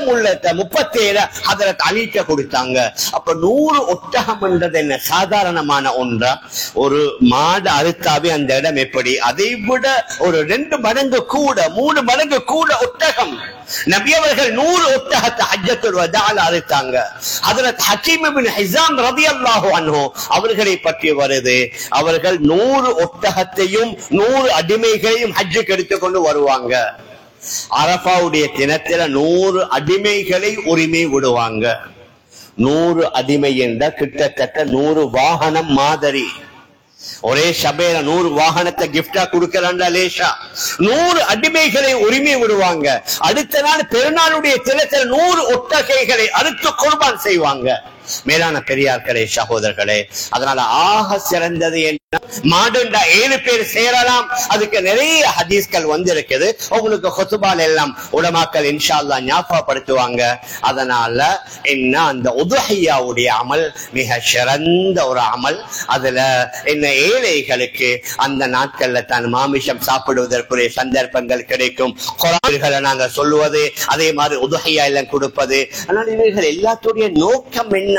மிச்சம் உள்ள முப்பத்தேழு ஹதரத் அலிட்ட கொடுத்தாங்க அப்ப நூறு ஒட்டகம் என்றது என்ன சாதாரணமான ஒன்றா ஒரு மாடு அறுத்தாவே அந்த இடம் எப்படி அதை விட ஒரு ரெண்டு மடங்கு கூட மூணு மடங்கு கூட ஒட்டகம் நபி அவர்கள் நூறு ஒட்டகத்தை ஹஜ்ஜத்துல் வதால அறுத்தாங்க ஹதரத் ஹக்கீம் பின் ஹிசாம் ரலியல்லாஹு அன்ஹு அவர்களை பற்றி வருது அவர்கள் நூறு ஒட்டகத்தையும் நூறு அடிமைகளையும் ஹஜ்ஜுக்கு எடுத்துக்கொண்டு வருவாங்க அரபாவுடைய தினத்தில நூறு அடிமைகளை உரிமை விடுவாங்க நூறு அடிமை என்ற கிட்டத்தட்ட நூறு வாகனம் மாதிரி ஒரே சபையில நூறு வாகனத்தை கிஃப்டா கொடுக்கறாண்டா லேஷா நூறு அடிமைகளை உரிமை விடுவாங்க அடுத்த நாள் பெருநாளுடைய தினத்தில் நூறு ஒட்டகைகளை அறுத்து குர்பான் செய்வாங்க மேலான பெரியார்களே சகோதரர்களே அதனால ஆக சிறந்தது என்ன மாடுண்டா ஏழு பேர் சேரலாம் அதுக்கு நிறைய ஹதீஸ்கள் வந்திருக்குது உங்களுக்கு ஹொத்துபால் எல்லாம் உடமாக்கள் இன்ஷா அல்லாஹ் ஞாபகப்படுத்துவாங்க அதனால என்ன அந்த உதுஹையாவுடைய அமல் மிக சிறந்த ஒரு அமல் அதுல என்ன ஏழைகளுக்கு அந்த நாட்கள்ல தான் மாமிசம் சாப்பிடுவதற்குரிய சந்தர்ப்பங்கள் கிடைக்கும் குரான்களை நாங்க சொல்லுவது அதே மாதிரி உதுஹையா எல்லாம் கொடுப்பது ஆனால் இவைகள் எல்லாத்துடைய நோக்கம் என்ன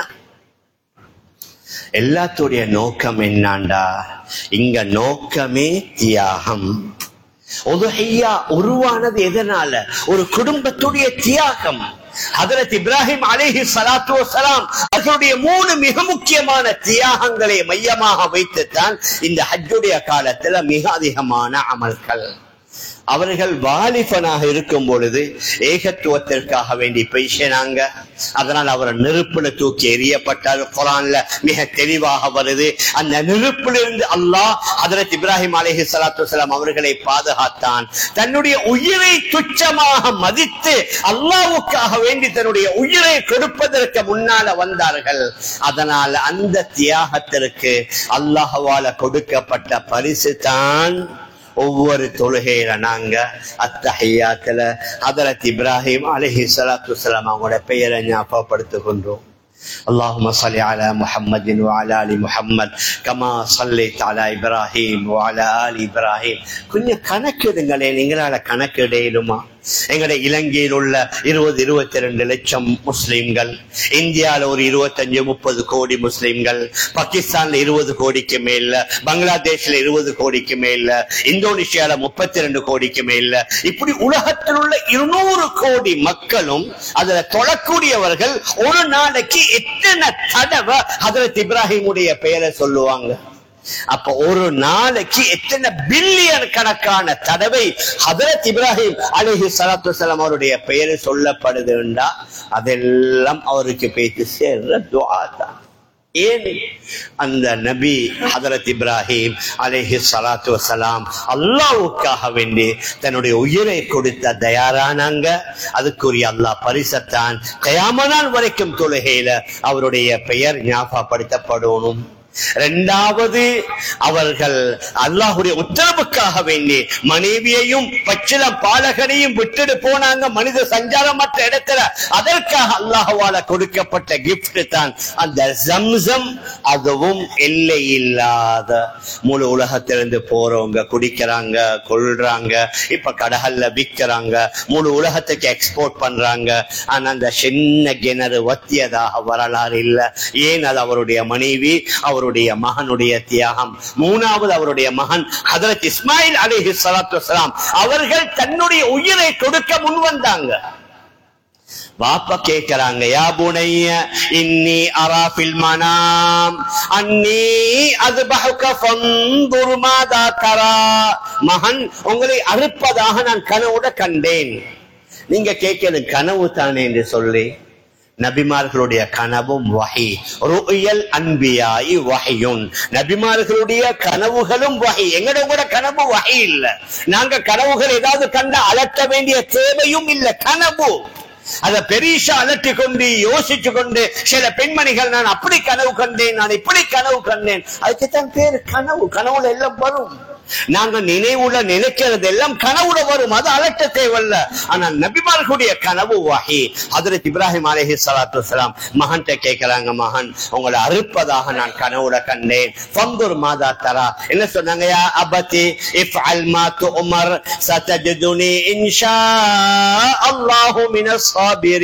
எல்லாத்துடைய நோக்கம் என்னாண்டா இங்க நோக்கமே தியாகம் உதுஹையா உருவானது எதனால ஒரு குடும்பத்துடைய தியாகம் ஹதரத் இப்ராஹிம் அலைஹி ஸலாத்து வஸலாம் அவர்களுடைய மூணு மிக முக்கியமான தியாகங்களை மையமாக வைத்துத்தான் இந்த ஹஜ்ஜுடைய காலத்துல மிக அதிகமான அமல்கள் அவர்கள் வாலிபனாக இருக்கும் பொழுது ஏகத்துவத்திற்காக வேண்டி பேசினாங்க அதனால் அவர் நெருப்புல தூக்கி எறியப்பட்டார் குரான்ல மிக தெளிவாக வருது அந்த நெருப்பிலிருந்து அல்லாஹ் ஹதரத் இப்ராஹிம் அலைஹி ஸலாத்து வஸலாம் அவர்களை பாதுகாத்தான் தன்னுடைய உயிரை துச்சமாக மதித்து அல்லாஹ்வுக்காக வேண்டி தன்னுடைய உயிரை கொடுப்பதற்கு முன்னால வந்தார்கள் அதனால் அந்த தியாகத்திற்கு அல்லாஹ்வால கொடுக்கப்பட்ட பரிசு தான் ஒவ்வொரு தொழுகையில நாங்க அத்தஹியாத்துல ஹதரத் இப்ராஹிம் அலைஹி ஸலாத்து வஸலாம் அவங்களோட பெயரை ஞாபகப்படுத்துகின்றோம் اللهم صل على محمد وعلى ال محمد كما صليت على ابراهيم وعلى ال ابراهيم கொஞ்சம் கணக்கிடுங்களே நீங்களால கணக்கிடையிலுமா எங்களுடைய இலங்கையில் உள்ள இருபது இருபத்தி ரெண்டு லட்சம் முஸ்லிம்கள் இந்தியால ஒரு இருபத்தஞ்சு முப்பது கோடி முஸ்லிம்கள் பாகிஸ்தான்ல இருபது கோடிக்கு மேல பங்களாதேஷ்ல இருபது கோடிக்கு மேல இந்தோனேஷியால முப்பத்தி ரெண்டு கோடிக்கு மேல இப்படி உலகத்தில் உள்ள இருநூறு கோடி மக்களும் அதுல தொழக்கூடியவர்கள் ஒரு நாளைக்கு எத்தனை தடவை ஹதரத் இப்ராஹிமுடைய பெயரை சொல்லுவாங்க அப்ப ஒரு நாளைக்கு எத்தனை பில்லியன் கணக்கான தடவை ஹதரத் இப்ராஹிம் அலிஹி சலாத்து வசலாம் அவருடைய பெயர் சொல்லப்படுதுண்டா அதெல்லாம் அவருக்கு பேச்சு சேர்ற துவா தான் ஏன் அந்த நபி ஹதரத் இப்ராஹிம் அலைஹி சலாத்து வசலாம் அல்லாவுக்காக வேண்டி தன்னுடைய உயிரை கொடுத்த தயாரானாங்க அதுக்குரிய அல்லாஹ் பரிசத்தான் கயாமனால் வரைக்கும் தொழுகையில அவருடைய பெயர் ஞாபகப்படுத்தப்படணும் இரண்டாவது அவர்கள் அல்லாஹுடைய உத்தரவுக்காக வேண்டி மனைவியையும் பச்சிலம் பாலகனையும் விட்டுட்டு போனாங்க மனித சஞ்சாரமற்ற இடத்துல அதற்காக அல்லாஹுவால கொடுக்கப்பட்ட கிஃப்ட் தான் அந்த ஜம்சம் அதுவும் எல்லை இல்லாத முழு உலகத்திலிருந்து போறவங்க குடிக்கிறாங்க கொள்றாங்க இப்ப கடகல்ல விற்கிறாங்க முழு உலகத்துக்கு எக்ஸ்போர்ட் பண்றாங்க ஆனா அந்த சின்ன கிணறு வத்தியதாக வரலாறு இல்ல ஏன் அது அவருடைய மனைவி அவருடைய மகனுடைய தியாகம் மூணாவது அவருடைய மகன் ஹதரத் இஸ்மாயில் அலிஹி சலாத்து வசலாம் அவர்கள் தன்னுடைய உயிரை கொடுக்க முன் வந்தாங்க வாப்ப கேட்கிறாங்க யா புனைய இன்னி அரா ஃபில் மனாம் அன்னி அஸ்பஹுக ஃபன்துர் மாதா தரா மகன் உங்களை அறுப்பதாக நான் கனவுட கண்டேன் நீங்க கேட்கிறது கனவு தானே என்று சொல்லி நபிமார்களுடைய கனவும் வகை ருயல் அன்பியாய் வகையுன் நபிமார்களுடைய கனவுகளும் வகை எங்கட கூட கனவு வகை இல்ல நாங்க கனவுகள் ஏதாவது கண்ட அலட்ட வேண்டிய தேவையும் இல்ல கனவு அத பெரிசா அலட்டி கொண்டு யோசிச்சு கொண்டு சில பெண்மணிகள் நான் அப்படி கனவு கண்டேன் நான் இப்படி கனவு கண்டேன் அதுக்குத்தான் பேரு கனவு கனவுல எல்லாம் வரும் நாங்க நினைவுல நினைக்கிறது எல்லாம் கனவுல வரும் அது அலட்ட தேவையில்ல ஆனா நபிமார்களுடைய கனவு வகை ஹதரத் இப்ராஹிம் அலஹி சலாத்து வலாம் மகன்கிட்ட கேட்கிறாங்க மகன் உங்களை அறுப்பதாக நான் கனவுல கண்டேன் பங்குர் மாதா தரா என்ன சொன்னாங்க யா அபதி இஃப் அல்மா து உமர் சதஜதுனி இன்ஷா அல்லாஹு மினஸ் சாபிரின்